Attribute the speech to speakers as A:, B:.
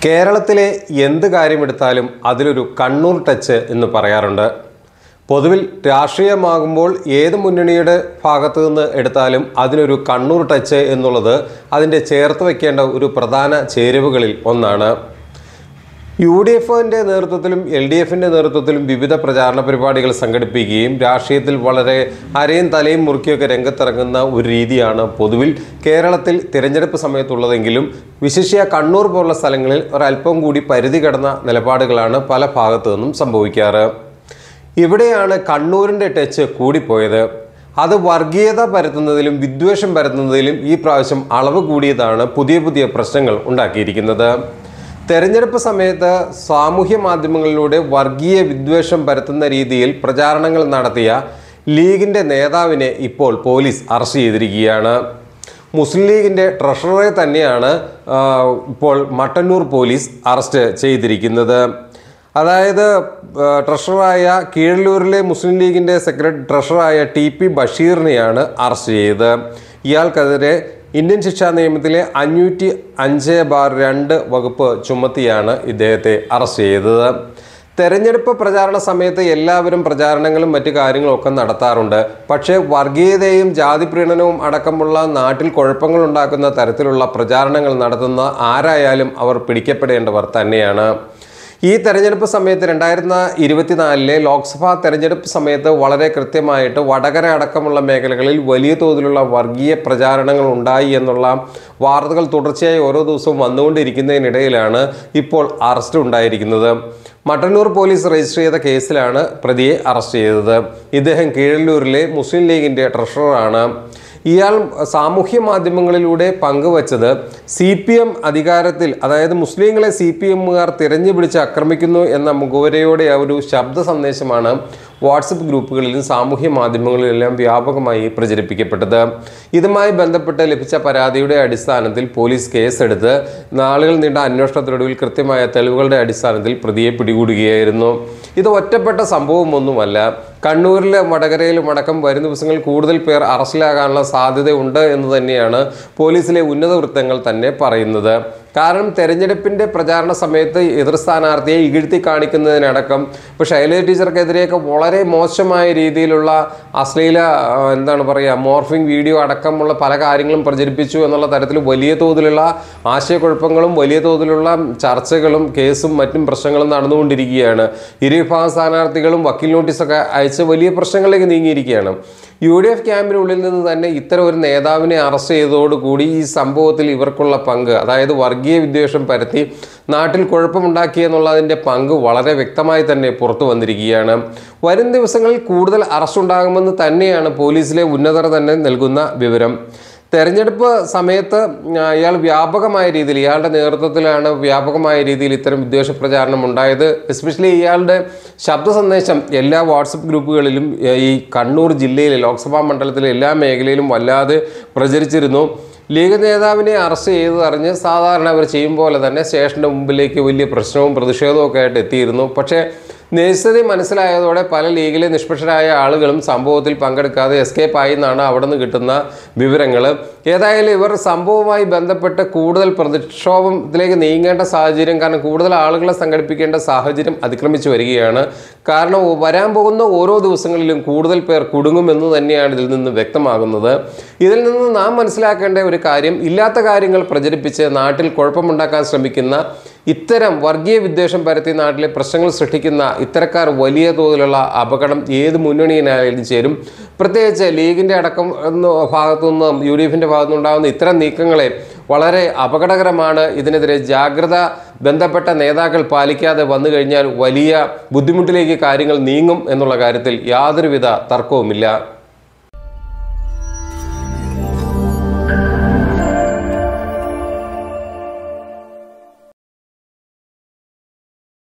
A: കേരളത്തിലെ എന്ത് കാര്യമെടുത്താലും അതിലൊരു കണ്ണൂർ ടച്ച് എന്ന് പറയാറുണ്ട് പൊതുവിൽ രാഷ്ട്രീയമാകുമ്പോൾ ഏത് മുന്നണിയുടെ ഭാഗത്തു നിന്ന് എടുത്താലും അതിനൊരു കണ്ണൂർ ടച്ച് എന്നുള്ളത് അതിൻ്റെ ചേർത്ത് വയ്ക്കേണ്ട ഒരു പ്രധാന ചേരുവകളിൽ ഒന്നാണ് യു ഡി എഫിൻ്റെ നേതൃത്വത്തിലും എൽ ഡി എഫിൻ്റെ നേതൃത്വത്തിലും വിവിധ പ്രചാരണ പരിപാടികൾ സംഘടിപ്പിക്കുകയും രാഷ്ട്രീയത്തിൽ വളരെ അരയും തലയും മുറുക്കിയൊക്കെ രംഗത്തിറങ്ങുന്ന ഒരു രീതിയാണ് പൊതുവിൽ കേരളത്തിൽ തിരഞ്ഞെടുപ്പ് സമയത്തുള്ളതെങ്കിലും വിശിഷ്യ കണ്ണൂർ പോലുള്ള സ്ഥലങ്ങളിൽ ഒരല്പം കൂടി പരിധി കടന്ന നിലപാടുകളാണ് പല ഭാഗത്തു നിന്നും സംഭവിക്കാറ് ഇവിടെയാണ് കണ്ണൂരിൻ്റെ ടച്ച് കൂടിപ്പോയത് അത് വർഗീയത പരത്തുന്നതിലും വിദ്വേഷം പരത്തുന്നതിലും ഈ പ്രാവശ്യം അളവ് കൂടിയതാണ് പുതിയ പുതിയ പ്രശ്നങ്ങൾ ഉണ്ടാക്കിയിരിക്കുന്നത് തെരഞ്ഞെടുപ്പ് സമയത്ത് സാമൂഹ്യ മാധ്യമങ്ങളിലൂടെ വർഗീയ വിദ്വേഷം പരത്തുന്ന രീതിയിൽ പ്രചാരണങ്ങൾ നടത്തിയ ലീഗിൻ്റെ നേതാവിനെ ഇപ്പോൾ പോലീസ് അറസ്റ്റ് ചെയ്തിരിക്കുകയാണ് മുസ്ലിം ലീഗിൻ്റെ ട്രഷററെ തന്നെയാണ് ആ, ഇപ്പോൾ മട്ടന്നൂർ പോലീസ് അറസ്റ്റ് ചെയ്തിരിക്കുന്നത് അതായത് ആ, ട്രഷററായ കീഴല്ലൂരിലെ മുസ്ലിം ലീഗിൻ്റെ സെക്രട്ടറി ട്രഷററായ ടി പി ബഷീറിനെയാണ് അറസ്റ്റ് ചെയ്തത് ഇയാൾക്കെതിരെ ഇന്ത്യൻ ശിക്ഷാ നിയമത്തിലെ അഞ്ഞൂറ്റി അഞ്ച് ബാർ രണ്ട് വകുപ്പ് ചുമത്തിയാണ് ഇദ്ദേഹത്തെ അറസ്റ്റ് ചെയ്തത് തെരഞ്ഞെടുപ്പ് പ്രചാരണ സമയത്ത് എല്ലാവരും പ്രചാരണങ്ങളും മറ്റു കാര്യങ്ങളും ഒക്കെ നടത്താറുണ്ട് പക്ഷേ വർഗീയതയും ജാതി പ്രീണനവും അടക്കമുള്ള നാട്ടിൽ കുഴപ്പങ്ങൾ ഉണ്ടാക്കുന്ന തരത്തിലുള്ള പ്രചാരണങ്ങൾ നടത്തുന്ന ആരായാലും അവർ പിടിക്കപ്പെടേണ്ടവർ തന്നെയാണ് ഈ തെരഞ്ഞെടുപ്പ് സമയത്ത് രണ്ടായിരത്തി ഇരുപത്തിനാലിലെ ലോക്സഭാ തെരഞ്ഞെടുപ്പ് സമയത്ത് വളരെ കൃത്യമായിട്ട് വടകര അടക്കമുള്ള മേഖലകളിൽ വലിയ തോതിലുള്ള വർഗീയ പ്രചാരണങ്ങൾ ഉണ്ടായി എന്നുള്ള വാർത്തകൾ തുടർച്ചയായി ഓരോ ദിവസവും വന്നുകൊണ്ടിരിക്കുന്നതിനിടയിലാണ് ഇപ്പോൾ അറസ്റ്റ് ഉണ്ടായിരിക്കുന്നത് മട്ടന്നൂർ പോലീസ് രജിസ്റ്റർ ചെയ്ത കേസിലാണ് പ്രതിയെ അറസ്റ്റ് ചെയ്തത് ഇദ്ദേഹം കീഴല്ലൂരിലെ മുസ്ലിം ലീഗിൻ്റെ ട്രഷററാണ് ഇയാൾ സാമൂഹ്യ മാധ്യമങ്ങളിലൂടെ പങ്കുവച്ചത് സി പി എം അധികാരത്തിൽ അതായത് മുസ്ലിങ്ങളെ സി പി എമ്മുകാർ തിരഞ്ഞു പിടിച്ച് ആക്രമിക്കുന്നു എന്ന മുഖവരയോടെ ആ ഒരു ശബ്ദ സന്ദേശമാണ് വാട്സപ്പ് ഗ്രൂപ്പുകളിലും സാമൂഹ്യ മാധ്യമങ്ങളിലെല്ലാം വ്യാപകമായി പ്രചരിപ്പിക്കപ്പെട്ടത് ഇതുമായി ബന്ധപ്പെട്ട് ലഭിച്ച പരാതിയുടെ അടിസ്ഥാനത്തിൽ പോലീസ് കേസെടുത്ത് നാളുകൾ നീണ്ട അന്വേഷണത്തിനൊടുവിൽ കൃത്യമായ തെളിവുകളുടെ അടിസ്ഥാനത്തിൽ പ്രതിയെ പിടികൂടുകയായിരുന്നു ഇത് ഒറ്റപ്പെട്ട സംഭവമൊന്നുമല്ല കണ്ണൂരിലും വടകരയിലും അടക്കം വരും ദിവസങ്ങളിൽ കൂടുതൽ പേർ അറസ്റ്റിലാകാനുള്ള സാധ്യതയുണ്ട് എന്ന് തന്നെയാണ് പോലീസിലെ ഉന്നത വൃത്തങ്ങൾ തന്നെ പറയുന്നത് കാരണം തെരഞ്ഞെടുപ്പിന്റെ പ്രചാരണ സമയത്ത് എതിർ സ്ഥാനാർത്ഥിയെ ഇകഴ്ത്തി കാണിക്കുന്നതിനടക്കം ഇപ്പോൾ ശൈലജ ടീച്ചർക്കെതിരെയൊക്കെ വളരെ മോശമായ രീതിയിലുള്ള അശ്ലീല ആ, എന്താണ് പറയുക മോർഫിംഗ് വീഡിയോ അടക്കമുള്ള പല കാര്യങ്ങളും പ്രചരിപ്പിച്ചു എന്നുള്ള തരത്തിൽ വലിയ തോതിലുള്ള ആശയക്കുഴപ്പങ്ങളും വലിയ തോതിലുള്ള ചർച്ചകളും കേസും മറ്റും പ്രശ്നങ്ങളും നടന്നുകൊണ്ടിരിക്കുകയാണ് ഇരുവിഭാഗം സ്ഥാനാർത്ഥികളും വക്കീൽ നോട്ടീസൊക്കെ അയച്ച് വലിയ പ്രശ്നങ്ങളിലേക്ക് നീങ്ങിയിരിക്കുകയാണ് യു ഡി എഫ് ക്യാമ്പിനുള്ളിൽ നിന്ന് തന്നെ ഇത്തരം ഒരു നേതാവിനെ അറസ്റ്റ് ചെയ്തതോടുകൂടി ഈ സംഭവത്തിൽ ഇവർക്കുള്ള പങ്ക് അതായത് വർഗീയ വിദ്വേഷം പരത്തി നാട്ടിൽ കുഴപ്പമുണ്ടാക്കി എന്നുള്ളതിൻ്റെ പങ്ക് വളരെ വ്യക്തമായി തന്നെ പുറത്തു വന്നിരിക്കുകയാണ് വരും ദിവസങ്ങളിൽ കൂടുതൽ അറസ്റ്റ് ഉണ്ടാകുമെന്ന് തന്നെയാണ് പോലീസിലെ ഉന്നതർ തന്നെ നൽകുന്ന വിവരം തെരഞ്ഞെടുപ്പ് സമയത്ത് ആ, ഇയാൾ വ്യാപകമായ രീതിയിൽ ഇയാളുടെ നേതൃത്വത്തിലാണ് വ്യാപകമായ രീതിയിൽ ഇത്തരം വിദ്വേഷ പ്രചാരണം ഉണ്ടായത് എസ്പെഷ്യലി ഇയാളുടെ ശബ്ദ സന്ദേശം എല്ലാ വാട്സപ്പ് ഗ്രൂപ്പുകളിലും ഏ, ഈ കണ്ണൂർ ജില്ലയിലെ ലോക്സഭാ മണ്ഡലത്തിലെ എല്ലാ മേഖലയിലും വല്ലാതെ പ്രചരിച്ചിരുന്നു ലീഗ് നേതാവിനെ അറസ്റ്റ് ചെയ്തതറിഞ്ഞ് സാധാരണ അവർ ചെയ്യും പോലെ തന്നെ സ്റ്റേഷൻ്റെ മുമ്പിലേക്ക് വലിയ പ്രശ്നവും പ്രതിഷേധവും ഒക്കെ ആയിട്ട് എത്തിയിരുന്നു പക്ഷേ നിശ്ചിതി മനസ്സിലായതോടെ പല ലീഗിലെ നിഷ്പക്ഷരായ ആളുകളും സംഭവത്തിൽ പങ്കെടുക്കാതെ എസ്കേപ്പ് ആയി എന്നാണ് അവിടെ നിന്ന് കിട്ടുന്ന വിവരങ്ങൾ ഏതായാലും ഇവർ സംഭവവുമായി ബന്ധപ്പെട്ട് കൂടുതൽ പ്രതിക്ഷോഭത്തിലേക്ക് നീങ്ങേണ്ട സാഹചര്യം കാരണം കൂടുതൽ ആളുകളെ സംഘടിപ്പിക്കേണ്ട സാഹചര്യം അതിക്രമിച്ചു വരികയാണ് കാരണം വരാൻ പോകുന്ന ഓരോ ദിവസങ്ങളിലും കൂടുതൽ പേർ കുടുങ്ങുമെന്ന് തന്നെയാണ് ഇതിൽ നിന്ന് വ്യക്തമാകുന്നത് ഇതിൽ നിന്ന് നാം മനസ്സിലാക്കേണ്ട ഒരു കാര്യം ഇല്ലാത്ത കാര്യങ്ങൾ പ്രചരിപ്പിച്ച് നാട്ടിൽ കുഴപ്പമുണ്ടാക്കാൻ ശ്രമിക്കുന്ന ഇത്തരം വർഗീയ വിദ്വേഷം പരത്തി നാട്ടിലെ പ്രശ്നങ്ങൾ സൃഷ്ടിക്കുന്ന ഇത്തരക്കാർ വലിയ തോതിലുള്ള അപകടം ഏത് മുന്നണിയിനായാലും ചേരും പ്രത്യേകിച്ച് ലീഗിൻ്റെ അടക്കം എന്ന ഭാഗത്തു നിന്നും യു ഡി എഫിൻ്റെ ഭാഗത്തു നിന്നുണ്ടാകുന്ന ഇത്തരം നീക്കങ്ങളെ വളരെ അപകടകരമാണ് ഇതിനെതിരെ ജാഗ്രത ബന്ധപ്പെട്ട നേതാക്കൾ പാലിക്കാതെ വന്നു കഴിഞ്ഞാൽ വലിയ ബുദ്ധിമുട്ടിലേക്ക് കാര്യങ്ങൾ നീങ്ങും എന്നുള്ള കാര്യത്തിൽ യാതൊരുവിധ തർക്കവുമില്ല